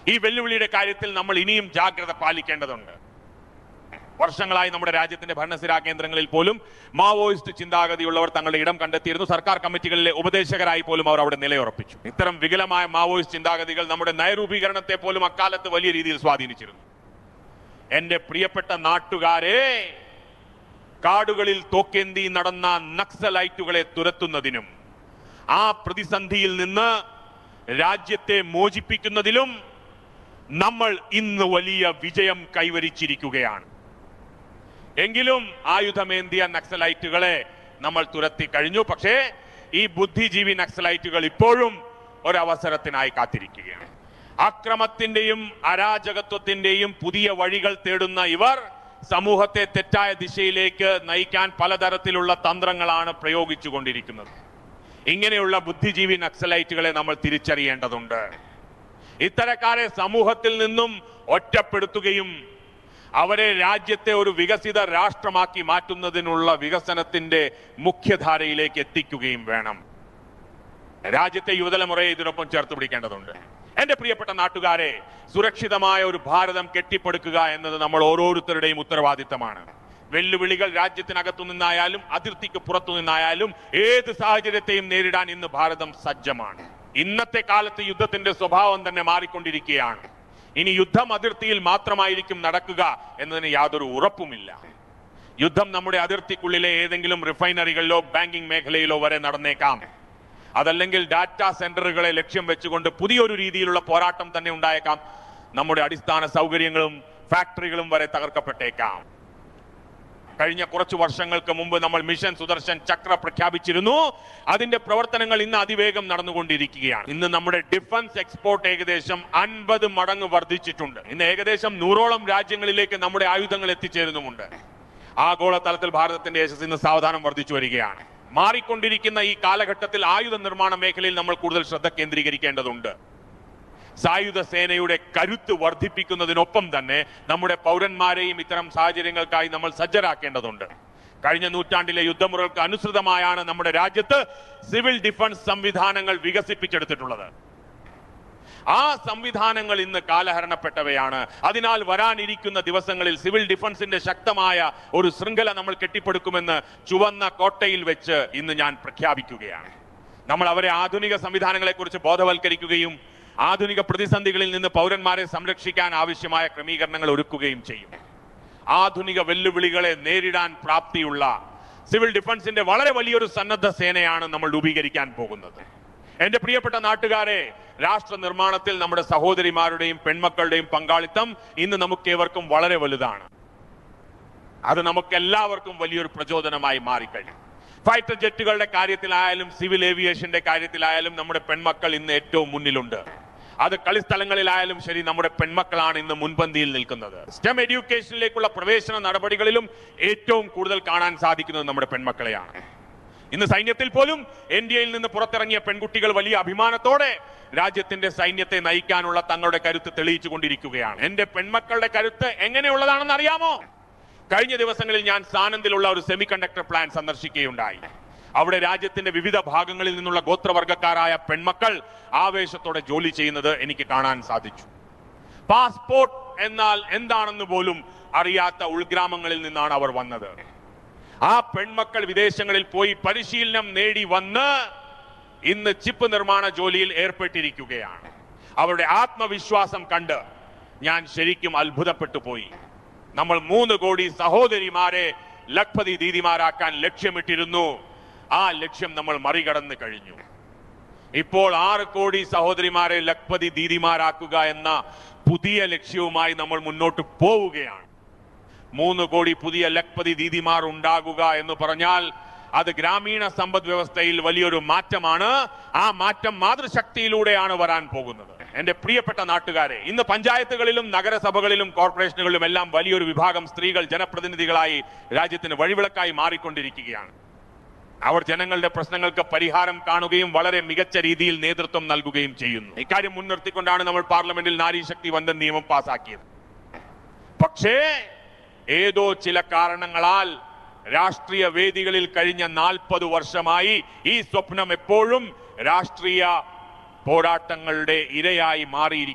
ഈ വെല്ലുവിളിയുടെ കാര്യത്തിൽ നമ്മൾ ഇനിയും ജാഗ്രത പാലിക്കേണ്ടതുണ്ട് വർഷങ്ങളായി നമ്മുടെ രാജ്യത്തിന്റെ ഭരണസിരാ കേന്ദ്രങ്ങളിൽ പോലും മാവോയിസ്റ്റ് ചിന്താഗതിയുള്ളവർ തങ്ങളുടെ ഇടം കണ്ടെത്തിയിരുന്നു സർക്കാർ കമ്മിറ്റികളിലെ ഉപദേശകരായി പോലും അവർ അവിടെ നിലയുറപ്പിച്ചു ഇത്തരം വികലമായ മാവോയിസ്റ്റ് ചിന്താഗതികൾ നമ്മുടെ നയരൂപീകരണത്തെ പോലും അക്കാലത്ത് വലിയ രീതിയിൽ സ്വാധീനിച്ചിരുന്നു എന്റെ പ്രിയപ്പെട്ട നാട്ടുകാരെ കാടുകളിൽ തോക്കേന്തി നടന്ന നക്സലൈറ്റുകളെ തുരത്തുന്നതിനും ആ പ്രതിസന്ധിയിൽ നിന്ന് രാജ്യത്തെ മോചിപ്പിക്കുന്നതിലും നമ്മൾ ഇന്ന് വലിയ വിജയം കൈവരിച്ചിരിക്കുകയാണ് എങ്കിലും ആയുധമേന്തിയ നക്സലൈറ്റുകളെ നമ്മൾ തുരത്തി കഴിഞ്ഞു പക്ഷേ ഈ ബുദ്ധിജീവി നക്സലൈറ്റുകൾ ഇപ്പോഴും ഒരവസരത്തിനായി കാത്തിരിക്കുകയാണ് അക്രമത്തിന്റെയും അരാജകത്വത്തിന്റെയും പുതിയ വഴികൾ തേടുന്ന ഇവർ സമൂഹത്തെ തെറ്റായ ദിശയിലേക്ക് നയിക്കാൻ പലതരത്തിലുള്ള തന്ത്രങ്ങളാണ് പ്രയോഗിച്ചുകൊണ്ടിരിക്കുന്നത് ഇങ്ങനെയുള്ള ബുദ്ധിജീവി നക്സലൈറ്റുകളെ നമ്മൾ തിരിച്ചറിയേണ്ടതുണ്ട് ഇത്തരക്കാരെ സമൂഹത്തിൽ നിന്നും ഒറ്റപ്പെടുത്തുകയും അവരെ രാജ്യത്തെ ഒരു വികസിത രാഷ്ട്രമാക്കി മാറ്റുന്നതിനുള്ള വികസനത്തിന്റെ മുഖ്യധാരയിലേക്ക് എത്തിക്കുകയും വേണം രാജ്യത്തെ യുവതലമുറയെ ഇതിനൊപ്പം ചേർത്ത് പിടിക്കേണ്ടതുണ്ട് എന്റെ പ്രിയപ്പെട്ട നാട്ടുകാരെ സുരക്ഷിതമായ ഒരു ഭാരതം കെട്ടിപ്പടുക്കുക എന്നത് നമ്മൾ ഓരോരുത്തരുടെയും ഉത്തരവാദിത്തമാണ് വെല്ലുവിളികൾ രാജ്യത്തിനകത്തു നിന്നായാലും അതിർത്തിക്ക് പുറത്തു നിന്നായാലും ഏത് സാഹചര്യത്തെയും നേരിടാൻ ഇന്ന് ഭാരതം സജ്ജമാണ് ഇന്നത്തെ കാലത്ത് യുദ്ധത്തിന്റെ സ്വഭാവം തന്നെ മാറിക്കൊണ്ടിരിക്കുകയാണ് ഇനി യുദ്ധം അതിർത്തിയിൽ മാത്രമായിരിക്കും നടക്കുക എന്നതിന് യാതൊരു ഉറപ്പുമില്ല യുദ്ധം നമ്മുടെ അതിർത്തിക്കുള്ളിലെ ഏതെങ്കിലും റിഫൈനറികളിലോ ബാങ്കിംഗ് മേഖലയിലോ വരെ നടന്നേക്കാം അതല്ലെങ്കിൽ ഡാറ്റാ സെന്ററുകളെ ലക്ഷ്യം വെച്ചുകൊണ്ട് പുതിയൊരു രീതിയിലുള്ള പോരാട്ടം തന്നെ ഉണ്ടായേക്കാം നമ്മുടെ അടിസ്ഥാന സൗകര്യങ്ങളും ഫാക്ടറികളും വരെ തകർക്കപ്പെട്ടേക്കാം കഴിഞ്ഞ കുറച്ചു വർഷങ്ങൾക്ക് മുമ്പ് നമ്മൾ മിഷൻ സുദർശൻ ചക്ര പ്രഖ്യാപിച്ചിരുന്നു അതിന്റെ പ്രവർത്തനങ്ങൾ ഇന്ന് അതിവേഗം നടന്നുകൊണ്ടിരിക്കുകയാണ് ഇന്ന് നമ്മുടെ ഡിഫൻസ് എക്സ്പോർട്ട് ഏകദേശം അൻപത് മടങ്ങ് വർദ്ധിച്ചിട്ടുണ്ട് ഇന്ന് ഏകദേശം നൂറോളം രാജ്യങ്ങളിലേക്ക് നമ്മുടെ ആയുധങ്ങൾ എത്തിച്ചേരുന്നുമുണ്ട് ആഗോള തലത്തിൽ ഭാരതത്തിന്റെ യശസ് ഇന്ന് സാവധാനം വർദ്ധിച്ചു വരികയാണ് മാറിക്കൊണ്ടിരിക്കുന്ന ഈ കാലഘട്ടത്തിൽ ആയുധ നിർമ്മാണ മേഖലയിൽ നമ്മൾ കൂടുതൽ ശ്രദ്ധ കേന്ദ്രീകരിക്കേണ്ടതുണ്ട് സായുധ സേനയുടെ കരുത്ത് വർദ്ധിപ്പിക്കുന്നതിനൊപ്പം തന്നെ നമ്മുടെ പൗരന്മാരെയും ഇത്തരം സാഹചര്യങ്ങൾക്കായി നമ്മൾ സജ്ജരാക്കേണ്ടതുണ്ട് കഴിഞ്ഞ നൂറ്റാണ്ടിലെ യുദ്ധമുറകൾക്ക് അനുസൃതമായാണ് നമ്മുടെ രാജ്യത്ത് സിവിൽ ഡിഫൻസ് സംവിധാനങ്ങൾ വികസിപ്പിച്ചെടുത്തിട്ടുള്ളത് ആ സംവിധാനങ്ങൾ ഇന്ന് കാലഹരണപ്പെട്ടവയാണ് അതിനാൽ വരാനിരിക്കുന്ന ദിവസങ്ങളിൽ സിവിൽ ഡിഫൻസിന്റെ ശക്തമായ ഒരു ശൃംഖല നമ്മൾ കെട്ടിപ്പടുക്കുമെന്ന് ചുവന്ന കോട്ടയിൽ വെച്ച് ഇന്ന് ഞാൻ പ്രഖ്യാപിക്കുകയാണ് നമ്മൾ അവരെ ആധുനിക സംവിധാനങ്ങളെ കുറിച്ച് ബോധവൽക്കരിക്കുകയും ആധുനിക പ്രതിസന്ധികളിൽ നിന്ന് പൗരന്മാരെ സംരക്ഷിക്കാൻ ആവശ്യമായ ക്രമീകരണങ്ങൾ ഒരുക്കുകയും ചെയ്യും ആധുനിക വെല്ലുവിളികളെ നേരിടാൻ പ്രാപ്തിയുള്ള സിവിൽ ഡിഫൻസിന്റെ വളരെ വലിയൊരു സന്നദ്ധ സേനയാണ് നമ്മൾ രൂപീകരിക്കാൻ പോകുന്നത് എന്റെ പ്രിയപ്പെട്ട നാട്ടുകാരെ രാഷ്ട്ര നിർമ്മാണത്തിൽ നമ്മുടെ സഹോദരിമാരുടെയും പെൺമക്കളുടെയും പങ്കാളിത്തം ഇന്ന് നമുക്കേവർക്കും വളരെ വലുതാണ് അത് നമുക്ക് എല്ലാവർക്കും വലിയൊരു പ്രചോദനമായി മാറിക്കഴിഞ്ഞു ഫൈറ്റർ ജെറ്റുകളുടെ കാര്യത്തിലായാലും സിവിൽ ഏവിയേഷന്റെ കാര്യത്തിലായാലും നമ്മുടെ പെൺമക്കൾ ഇന്ന് ഏറ്റവും മുന്നിലുണ്ട് അത് കളിസ്ഥലങ്ങളിലായാലും ശരി നമ്മുടെ പെൺമക്കളാണ് ഇന്ന് മുൻപന്തിയിൽ നിൽക്കുന്നത് സ്റ്റെം എഡ്യൂക്കേഷനിലേക്കുള്ള പ്രവേശന നടപടികളിലും ഏറ്റവും കൂടുതൽ കാണാൻ സാധിക്കുന്നത് നമ്മുടെ പെൺമക്കളെയാണ് ഇന്ന് സൈന്യത്തിൽ പോലും ഇന്ത്യയിൽ നിന്ന് പുറത്തിറങ്ങിയ പെൺകുട്ടികൾ വലിയ അഭിമാനത്തോടെ രാജ്യത്തിന്റെ സൈന്യത്തെ നയിക്കാനുള്ള തങ്ങളുടെ കരുത്ത് തെളിയിച്ചു കൊണ്ടിരിക്കുകയാണ് എന്റെ പെൺമക്കളുടെ കരുത്ത് എങ്ങനെയുള്ളതാണെന്ന് അറിയാമോ കഴിഞ്ഞ ദിവസങ്ങളിൽ ഞാൻ സാനന്ദിലുള്ള ഒരു സെമി കണ്ടക്ടർ പ്ലാൻ സന്ദർശിക്കുകയുണ്ടായി അവിടെ രാജ്യത്തിന്റെ വിവിധ ഭാഗങ്ങളിൽ നിന്നുള്ള ഗോത്രവർഗക്കാരായ പെൺമക്കൾ ആവേശത്തോടെ ജോലി ചെയ്യുന്നത് എനിക്ക് കാണാൻ സാധിച്ചു പാസ്പോർട്ട് എന്നാൽ എന്താണെന്ന് പോലും അറിയാത്ത ഉൾഗ്രാമങ്ങളിൽ നിന്നാണ് അവർ വന്നത് ആ പെൺമക്കൾ വിദേശങ്ങളിൽ പോയി പരിശീലനം നേടി വന്ന് ഇന്ന് ചിപ്പ് നിർമ്മാണ ജോലിയിൽ ഏർപ്പെട്ടിരിക്കുകയാണ് അവരുടെ ആത്മവിശ്വാസം കണ്ട് ഞാൻ ശരിക്കും അത്ഭുതപ്പെട്ടു പോയി നമ്മൾ മൂന്ന് കോടി സഹോദരിമാരെ ലഖ്പതി ദീദിമാരാക്കാൻ ലക്ഷ്യമിട്ടിരുന്നു ആ ലക്ഷ്യം നമ്മൾ മറികടന്ന് കഴിഞ്ഞു ഇപ്പോൾ ആറ് കോടി സഹോദരിമാരെ ലഖ്പതി ദീദിമാരാക്കുക എന്ന പുതിയ ലക്ഷ്യവുമായി നമ്മൾ മുന്നോട്ട് പോവുകയാണ് മൂന്ന് കോടി പുതിയ ലഖ്പതി ദീദിമാർ ഉണ്ടാകുക എന്ന് പറഞ്ഞാൽ അത് ഗ്രാമീണ സമ്പദ് വ്യവസ്ഥയിൽ വലിയൊരു മാറ്റമാണ് ആ മാറ്റം മാതൃശക്തിയിലൂടെയാണ് വരാൻ പോകുന്നത് എന്റെ പ്രിയപ്പെട്ട നാട്ടുകാരെ ഇന്ന് പഞ്ചായത്തുകളിലും നഗരസഭകളിലും കോർപ്പറേഷനുകളിലും എല്ലാം വലിയൊരു വിഭാഗം സ്ത്രീകൾ ജനപ്രതിനിധികളായി രാജ്യത്തിന് വഴിവിളക്കായി മാറിക്കൊണ്ടിരിക്കുകയാണ് അവർ ജനങ്ങളുടെ പ്രശ്നങ്ങൾക്ക് പരിഹാരം കാണുകയും വളരെ മികച്ച രീതിയിൽ നേതൃത്വം നൽകുകയും ചെയ്യുന്നു ഇക്കാര്യം മുൻനിർത്തിക്കൊണ്ടാണ് നമ്മൾ പാർലമെന്റിൽ നാരീശക്തി വന്ദൻ നിയമം പാസാക്കിയത് പക്ഷേ ഏതോ ചില കാരണങ്ങളാൽ രാഷ്ട്രീയ വേദികളിൽ കഴിഞ്ഞ നാൽപ്പത് വർഷമായി ഈ സ്വപ്നം എപ്പോഴും രാഷ്ട്രീയ പോരാട്ടങ്ങളുടെ ഇരയായി മാറിയിരിക്കും